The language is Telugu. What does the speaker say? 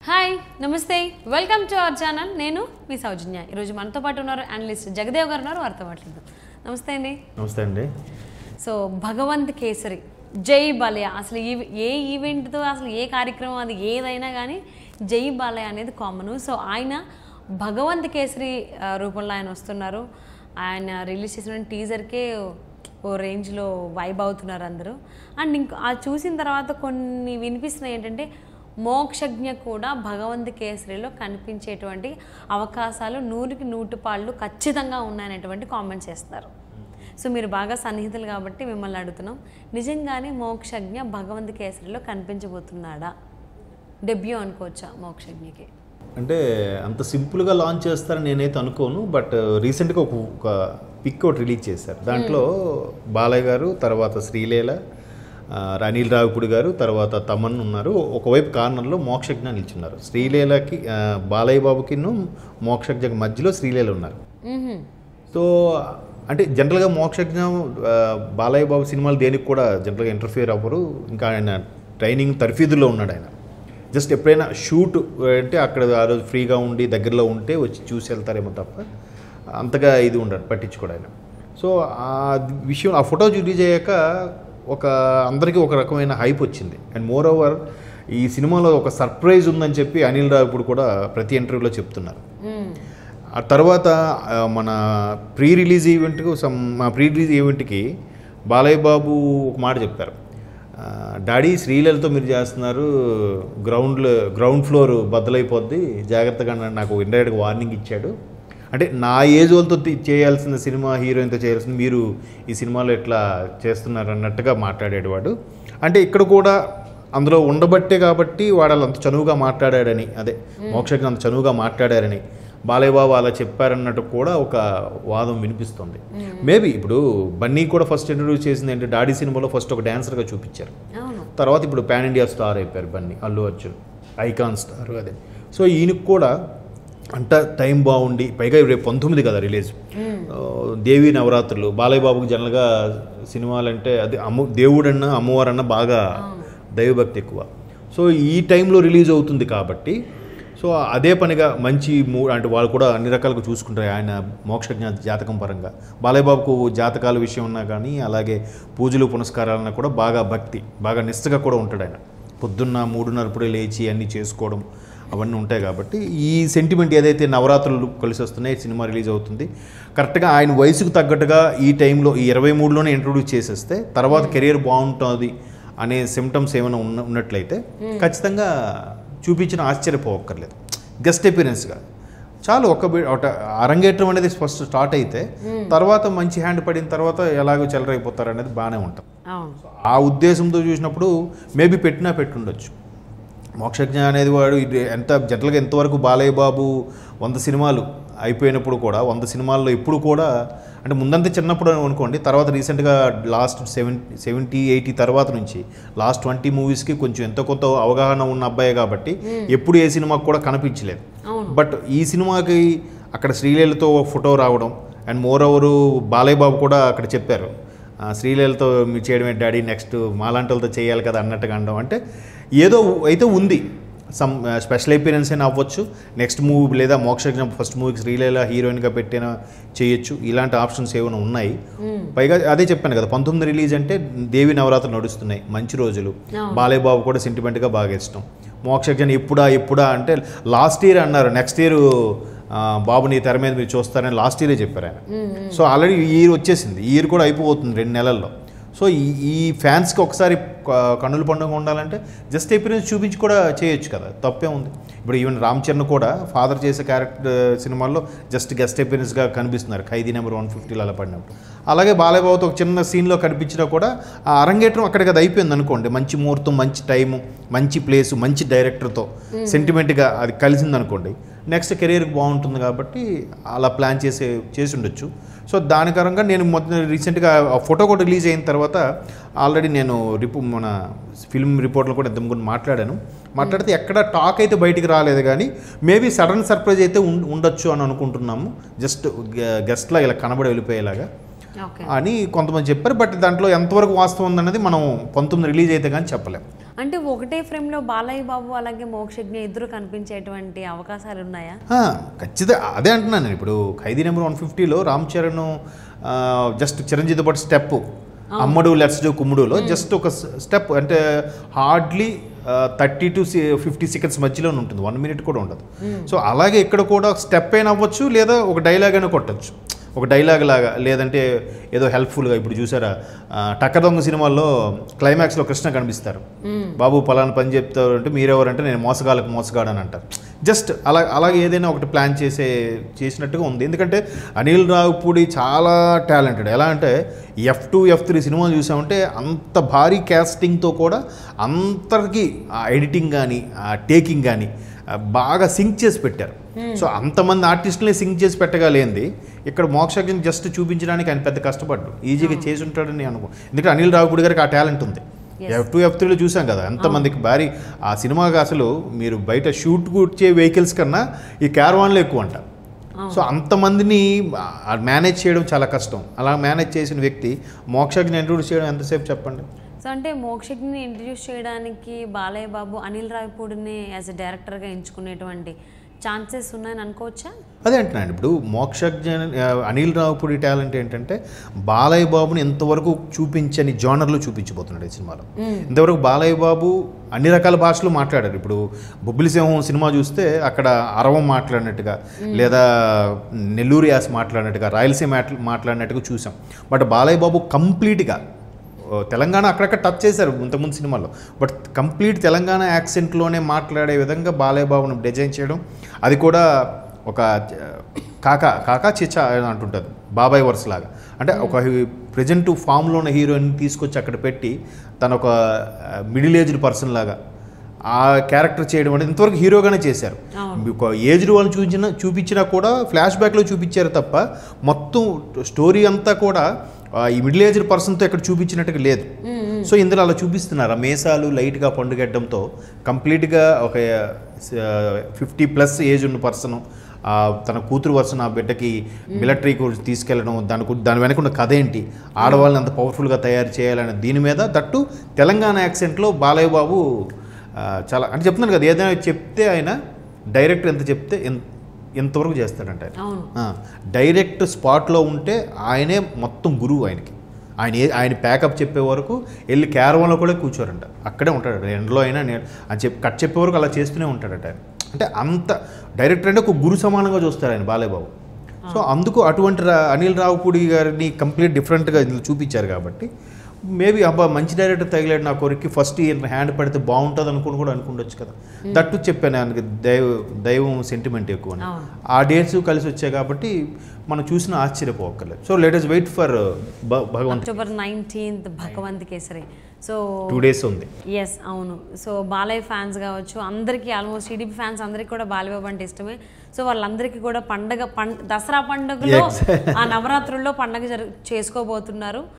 హాయ్ నమస్తే వెల్కమ్ టు అవర్ ఛానల్ నేను మీ సౌజన్య ఈరోజు మనతో పాటు ఉన్నారు అనలిస్ట్ జగదేవ్ గారు ఉన్నారు వారితో మాట్లాడదాం నమస్తే అండి నమస్తే అండి సో భగవంత్ కేసరి జై బాలయ్య అసలు ఈ ఏ ఈవెంట్తో అసలు ఏ కార్యక్రమం అది ఏదైనా కానీ జై బాలయ్య అనేది కామన్ సో ఆయన భగవంత్ కేసరి ఆ, రూపంలో ఆయన వస్తున్నారు ఆయన రిలీజ్ చేసిన టీజర్కే ఓ రేంజ్లో వైబ్ అవుతున్నారు అందరూ అండ్ ఇంకో అది చూసిన తర్వాత కొన్ని వినిపిస్తున్నాయి ఏంటంటే మోక్షజ్ఞ కూడా భగవంత్ కేసరిలో కనిపించేటువంటి అవకాశాలు నూరికి నూటి పాళ్ళు ఖచ్చితంగా ఉన్నాయనేటువంటి కామెంట్స్ చేస్తారు సో మీరు బాగా సన్నిహితులు కాబట్టి మిమ్మల్ని అడుగుతున్నాం నిజంగానే మోక్షజ్ఞ భగవంత్ కేసరిలో కనిపించబోతున్నాడా డెబ్యూ అనుకోవచ్చా మోక్షజ్ఞకి అంటే అంత సింపుల్గా లాంచ్ చేస్తారని నేనైతే అనుకోను బట్ రీసెంట్గా ఒక ఒక పిక్ ఒకటి రిలీజ్ చేశారు దాంట్లో బాలయ్య గారు తర్వాత శ్రీలీల ఆ, అనిల్ రావిపూడి గారు తర్వాత తమన్ ఉన్నారు ఒకవైపు కార్నర్లో మోక్షజ్ఞ నిల్చున్నారు శ్రీలీలకి ఆ, బాలయ్య బాబుకిను మోక్షజ్ఞకి మధ్యలో శ్రీలీల ఉన్నారు మ్హూ. సో అంటే జనరల్గా మోక్షజ్ఞ ఆ, బాలయ్య బాబు సినిమాలు దేనికి కూడా జనరల్గా ఇంటర్ఫియర్ అవ్వరు ఇంకా ఆయన ట్రైనింగ్ తర్ఫీదులో ఉన్నాడు ఆయన జస్ట్ ఎప్పుడైనా షూట్ అంటే అక్కడ ఆ రోజు ఫ్రీగా ఉండి దగ్గరలో ఉంటే వచ్చి చూసి వెళ్తారేమో తప్ప అంతగా ఇది ఉండడు పట్టించుకోడు ఆయన సో ఆ విషయం ఆ ఫోటో రిలీజ్ అయ్యాక ఒక అందరికీ ఒక రకమైన హైప్ వచ్చింది అండ్ మోర్ ఓవర్ ఈ సినిమాలో ఒక సర్ప్రైజ్ ఉందని చెప్పి అనిల్ రావుపూడి కూడా ప్రతి ఇంటర్వ్యూలో చెప్తున్నారు మ్. ఆ తర్వాత ఆ, మన ప్రీ రిలీజ్ ఈవెంట్కు సమ్ మా ప్రీ రిలీజ్ ఈవెంట్కి బాలయ్య బాబు ఒక మాట చెప్పారు ఆ, డాడీ శ్రీలలతో మీరు చేస్తున్నారు గ్రౌండ్ గ్రౌండ్ ఫ్లోర్ బద్దలైపోద్ది జాగ్రత్తగా అన్నాడు. నాకు ఇండైరెక్ట్గా వార్నింగ్ ఇచ్చాడు అంటే నా ఏజ్ వాళ్ళతో తి- చేయాల్సిన సినిమా హీరోయిన్తో చేయాల్సిన మీరు ఈ సినిమాలో ఎట్లా చేస్తున్నారు అన్నట్టుగా మాట్లాడాడు వాడు అంటే ఇక్కడ కూడా అందులో ఉండబట్టే కాబట్టి వాడు అలా అంత చనువుగా మాట్లాడాడని అదే మోక్షజ్ఞ అంత చనువుగా మాట్లాడారని బాలయ్య బాబు అలా చెప్పారన్నట్టు కూడా ఒక వాదం వినిపిస్తుంది మేబీ ఇప్పుడు బన్నీ కూడా ఫస్ట్ ఇంట్రడ్యూస్ చేసింది ఏంటి డాడీ సినిమాలో ఫస్ట్ ఒక డాన్సర్గా చూపించారు అవును తర్వాత ఇప్పుడు పాన్ ఇండియా స్టార్ అయిపోయారు బన్నీ అల్లు అర్జున్ ఐకాన్ స్టార్ అదే సో ఈయనకు కూడా అంత టైం బాగుండి పైగా రేపు పంతొమ్మిది కదా రిలీజ్ ఆ, దేవి నవరాత్రులు బాలయ్య బాబుకి జనరల్గా సినిమాలంటే అది అమ్మ దేవుడన్నా అమ్మవారన్నా బాగా దైవభక్తి ఎక్కువ సో ఈ టైంలో రిలీజ్ అవుతుంది కాబట్టి సో అదే పనిగా మంచి మూ అంటే వాళ్ళు కూడా అన్ని రకాలుగా చూసుకుంటారు ఆయన మోక్షజ్ఞ జాతకం పరంగా బాలయ్య బాబుకు జాతకాల విషయం ఉన్నా కానీ అలాగే పూజలు పునస్కారాలన్నా కూడా బాగా భక్తి బాగా నిష్టగా కూడా ఉంటాడు ఆయన పొద్దున్న మూడున్నరప్పుడే లేచి అన్నీ చేసుకోవడం అవన్నీ ఉంటాయి కాబట్టి ఈ సెంటిమెంట్ ఏదైతే నవరాత్రులు కలిసి వస్తున్నాయి సినిమా రిలీజ్ అవుతుంది కరెక్ట్గా ఆయన వయసుకు తగ్గట్టుగా ఈ టైంలో ఈ ఇరవై మూడులోనే ఇంట్రొడ్యూస్ చేసేస్తే తర్వాత కెరీర్ బాగుంటుంది అనే సిమ్టమ్స్ ఏమైనా ఉన్న ఉన్నట్లయితే ఖచ్చితంగా చూపించిన ఆశ్చర్యపోవక్కర్లేదు గెస్ట్ అపీరెన్స్గా చాలు ఒక బి- ఒక అరంగేట్రం అనేది ఫస్ట్ స్టార్ట్ అయితే తర్వాత మంచి హ్యాండ్ పడిన తర్వాత ఎలాగో చెలరైపోతారు అనేది బాగానే ఉంటుంది అవును ఆ ఉద్దేశంతో చూసినప్పుడు మేబీ పెట్టినా పెట్టుండొచ్చు మోక్షజ్ఞ అనేది వాడు ఇది ఎంత జనరల్గా ఎంతవరకు బాలయ్య బాబు వంద సినిమాలు అయిపోయినప్పుడు కూడా వంద సినిమాల్లో ఇప్పుడు కూడా అంటే ముందంతా చిన్నప్పుడు అనుకోండి తర్వాత రీసెంట్గా లాస్ట్ సెవెన్ సెవెంటీ ఎయిటీ తర్వాత నుంచి లాస్ట్ ట్వంటీ మూవీస్కి కొంచెం ఎంతో కొంత అవగాహన ఉన్న అబ్బాయి కాబట్టి ఎప్పుడు ఏ సినిమాకు కూడా కనిపించలేదు అవును. బట్ ఈ సినిమాకి అక్కడ శ్రీలీలతో ఫోటో రావడం and moreover Balayya Babu కూడా అక్కడ చెప్పారు ఆ, శ్రీలీలతో మీరు చేయడమే డాడీ నెక్స్ట్ మాలాంటి వాళ్ళతో చేయాలి కదా అన్నట్టుగా అనడం అంటే ఏదో అయితే ఉంది సమ్ స్పెషల్ అపీరెన్స్ అయినా అవ్వచ్చు నెక్స్ట్ మూవీ లేదా మోక్షజ్ఞ ఫస్ట్ మూవీకి శ్రీలీల హీరోయిన్గా పెట్టినా చేయొచ్చు ఇలాంటి ఆప్షన్స్ ఏమైనా ఉన్నాయి పైగా అదే చెప్పాను కదా పంతొమ్మిది రిలీజ్ అంటే దేవి నవరాత్రులు నడుస్తున్నాయి మంచి రోజులు బాలయ్య బాబు కూడా సెంటిమెంట్గా బాగా ఇష్టం మోక్షజ్ఞ ఎప్పుడా ఎప్పుడా అంటే లాస్ట్ ఇయర్ అన్నారు నెక్స్ట్ ఇయర్ బాబుని తెర మీద మీరు చూస్తారని లాస్ట్ ఇయరే చెప్పారు ఆయన సో ఆల్రెడీ ఈ ఇయర్ వచ్చేసింది ఈ ఇయర్ కూడా అయిపోతుంది రెండు నెలల్లో సో ఈ ఈ ఫ్యాన్స్కి ఒకసారి క- కన్నుల పండుగ ఉండాలంటే జస్ట్ ఎపీరియన్స్ చూపించి కూడా చేయొచ్చు కదా తప్పే ఉంది ఇప్పుడు ఈవెన్ రామ్ చరణ్ కూడా ఫాదర్ చేసే క్యారెక్టర్ సినిమాల్లో జస్ట్ గెస్ట్ ఎపీరియన్స్గా కనిపిస్తున్నారు ఖైదీ నెంబర్ వన్ ఫిఫ్టీలో అలా పడినప్పుడు అలాగే బాలయ్య బాబుతో ఒక చిన్న సీన్లో కనిపించినా కూడా ఆ అరంగేట్రం అక్కడికి అది అయిపోయింది అనుకోండి మంచి ముహూర్తం మంచి టైము మంచి ప్లేసు మంచి డైరెక్టర్తో సెంటిమెంట్గా అది కలిసింది అనుకోండి నెక్స్ట్ కెరీర్కి బాగుంటుంది కాబట్టి అలా ప్లాన్ చేసే చేసి ఉండొచ్చు సో దానికరంగా నేను మొత్తం రీసెంట్గా ఆ ఫోటో కూడా రిలీజ్ అయిన తర్వాత ఆల్రెడీ నేను రిపో మన ఫిల్మ్ రిపోర్ట్లో కూడా ఇంత ముగ్గురు మాట్లాడాను మాట్లాడితే ఎక్కడ టాక్ అయితే బయటికి రాలేదు కానీ మేబీ సడన్ సర్ప్రైజ్ అయితే ఉం- ఉండొచ్చు అని అనుకుంటున్నాము జస్ట్ గెస్ట్లా ఇలా కనబడి వెళ్ళిపోయేలాగా ఓకే అని కొంతమంది చెప్పారు బట్ దాంట్లో ఎంతవరకు వాస్తవం ఉందన్నది మనం పంతొమ్మిది రిలీజ్ అయితే కానీ చెప్పలేం అంటే ఒకటే ఫ్రేమ్లో బాలయ్య బాబు అలాగే మోక్షజ్ఞ ఇద్దరు కనిపించేటువంటి అవకాశాలు ఉన్నాయా ఆ, ఖచ్చితంగా అదే అంటున్నాను నేను ఇప్పుడు ఖైదీ నెంబర్ వన్ ఫిఫ్టీలో రామ్ చరణ్ జస్ట్ చిరంజీవి పాటు స్టెప్ అమ్మడు లెట్స్ డూ కుమ్ముడులో జస్ట్ ఒక స్టెప్ అంటే hardly thirty to fifty seconds మధ్యలోనే ఉంటుంది వన్ మినిట్ కూడా ఉండదు సో అలాగే ఇక్కడ కూడా స్టెప్ అయినా అవ్వచ్చు లేదా ఒక డైలాగ్ అయినా కొట్టచ్చు ఒక డైలాగ్ లాగా లేదంటే ఏదో హెల్ప్ఫుల్గా ఇప్పుడు చూసారా ఆ, టక్క దొంగ సినిమాల్లో క్లైమాక్స్లో కృష్ణ కనిపిస్తారు బాబు పలానా పని చెప్తారు అంటే మీరెవరంటే నేను మోసగాళ్ళకు మోసగాడు అని అంటారు జస్ట్ అలా అలాగే ఏదైనా ఒకటి ప్లాన్ చేసే చేసినట్టుగా ఉంది ఎందుకంటే అనిల్ రావుపూడి చాలా టాలెంటెడ్ ఎలా అంటే ఎఫ్ టూ ఎఫ్ త్రీ సినిమాలు చూసామంటే అంత భారీ క్యాస్టింగ్తో కూడా అంతకి ఆ ఎడిటింగ్ కానీ ఆ టేకింగ్ కానీ ఆ, బాగా సింక్ చేసి పెట్టారు సో అంతమంది ఆర్టిస్టులే సింక్ చేసి పెట్టగలేంది ఇక్కడ మోక్షజ్ఞని జస్ట్ చూపించడానికి ఆయన పెద్ద కష్టపడ్డు ఈజీగా చేసి ఉంటాడని అనుకో ఎందుకంటే అనిల్ రావుపూడి గారికి ఆ టాలెంట్ ఉంది Yes. ఎఫ్ టూ ఎఫ్ త్రీలో చూసాం కదా ఎంతమందికి భారీ ఆ సినిమాకి అసలు మీరు బయట షూట్ కూర్చే వెహికల్స్ కన్నా ఈ క్యారవాన్లో ఎక్కువ అంట సో అంతమందిని మేనేజ్ చేయడం చాలా కష్టం అలా మేనేజ్ చేసిన వ్యక్తి మోక్షజ్ఞ ఇంట్రొడ్యూస్ చేయడం ఎంతసేపు చెప్పండి సో అంటే మోక్షజ్ఞని ఇంట్రడ్యూస్ చేయడానికి బాలయ్య బాబు అనిల్ రావిపూడిని యాజ్ ఎ డైరెక్టర్గా ఎంచుకునేటువంటి ఛాన్సెస్ ఉన్నాయని అనుకోవచ్చా అదే అంటున్నాను ఇప్పుడు మోక్షజ్ఞ ఆ, అనిల్ రావుపూడి టాలెంట్ ఏంటంటే బాలయ్య బాబుని ఇంతవరకు చూపించని జోనర్లో చూపించబోతున్నాడు ఈ సినిమాలో ఇంతవరకు బాలయ్య బాబు అన్ని రకాల భాషలు మాట్లాడారు ఇప్పుడు బొబ్బిలి సింహం సినిమా చూస్తే అక్కడ అరవం మాట్లాడినట్టుగా లేదా నెల్లూరు యాస మాట్లాడినట్టుగా రాయలసీమ మాట్లా- మాట్లాడినట్టుగా చూసాం బట్ బాలయ్య బాబు కంప్లీట్గా ఓ, తెలంగాణ అక్కడక్కడ టచ్ చేశారు ఇంతకుముందు సినిమాలో బట్ కంప్లీట్ తెలంగాణ యాక్సెంట్లోనే మాట్లాడే విధంగా బాలయ్య బాబును డిజైన్ చేయడం అది కూడా ఒక ఆ, కాకా కాకా చిచ్చా అని అంటుంటుంది బాబాయ్ వర్స్ లాగా అంటే ఒక ప్రజెంట్ ఫామ్లో ఉన్న హీరోయిన్ తీసుకొచ్చి అక్కడ పెట్టి తన ఒక మిడిల్ ఏజ్డ్ పర్సన్ లాగా ఆ క్యారెక్టర్ చేయడం అంటే ఇంతవరకు హీరోగానే చేశారు ఒక ఏజ్డ్ వాళ్ళని చూపించిన చూపించినా కూడా ఫ్లాష్ బ్యాక్లో చూపించారు తప్ప మొత్తం స్టోరీ అంతా కూడా ఆ, ఈ మిడిల్ ఏజ్డ్ పర్సన్తో ఇక్కడ చూపించినట్టుగా లేదు సో ఇందులో అలా చూపిస్తున్నారు ఆ మేసాలు లైట్గా పండుగడ్డంతో కంప్లీట్గా ఒక ఫిఫ్టీ ప్లస్ ఏజ్ ఉన్న పర్సన్ తన కూతురు వరుసన ఆ బిడ్డకి మిలిటరీ కోర్స్ తీసుకెళ్ళడం దాని గు- దాని వెనక ఉన్న కథ ఏంటి ఆడవాళ్ళని అంత పవర్ఫుల్గా తయారు చేయాలనే దీని మీద తట్టు తెలంగాణ యాక్సెంట్లో బాలయ్య బాబు ఆ, చాలా అంటే చెప్తున్నాను కదా ఏదైనా చెప్తే ఆయన డైరెక్ట్ ఎంత చెప్తే ఎంత ఎంతవరకు చేస్తాడంట ఆయన. అవును ఆ, డైరెక్ట్ స్పాట్లో ఉంటే ఆయనే మొత్తం గురువు ఆయనకి ఆయన ఏ ఆయన ప్యాకప్ చెప్పే వరకు వెళ్ళి క్యారవాన్లో కూడా కూర్చోరంట అక్కడే ఉంటాడు ఎండలో అయినా నేను అని చెప్పి కట్ చెప్పే వరకు అలా చేస్తూనే ఉంటాడట ఆయన అంటే అంత డైరెక్టర్ అంటే ఒక గురు సమానంగా చూస్తారు ఆయన బాలయ్య బాబు సో అందుకు అటువంటి రా- అనిల్ రావుపూడి గారిని కంప్లీట్ డిఫరెంట్గా ఇందులో చూపించారు కాబట్టి మేబీ అబ్బా మంచి డైరెక్టర్ తగిలాడు నా కొరికి ఫస్ట్ ఈయన హ్యాండ్ పడితే బాగుంటుంది అనుకుని కూడా అనుకుండొచ్చు కదా దట్టు చెప్పాను ఆయనకి దైవ దైవం సెంటిమెంట్ ఎక్కువ అని. అవును. ఆ డేట్స్ కలిసి వచ్చాయి కాబట్టి మనం చూసిన ఆశ్చర్యపోక్కర్లేదు so let us wait for Bhagavanth October nineteenth Bhagavanth Kesari so two days ఉంది ఎస్ అవును సో బాలయ్య ఫ్యాన్స్ కావచ్చు అందరికీ ఆల్మోస్ట్ టీడీపీ ఫ్యాన్స్ అందరికీ కూడా బాలయ్య బాబు అంటే ఇష్టమే సో వాళ్ళందరికీ కూడా పండగ పం దసరా పండుగలో ఆ నవరాత్రుల్లో పండగ జరు చేసుకోబోతున్నారు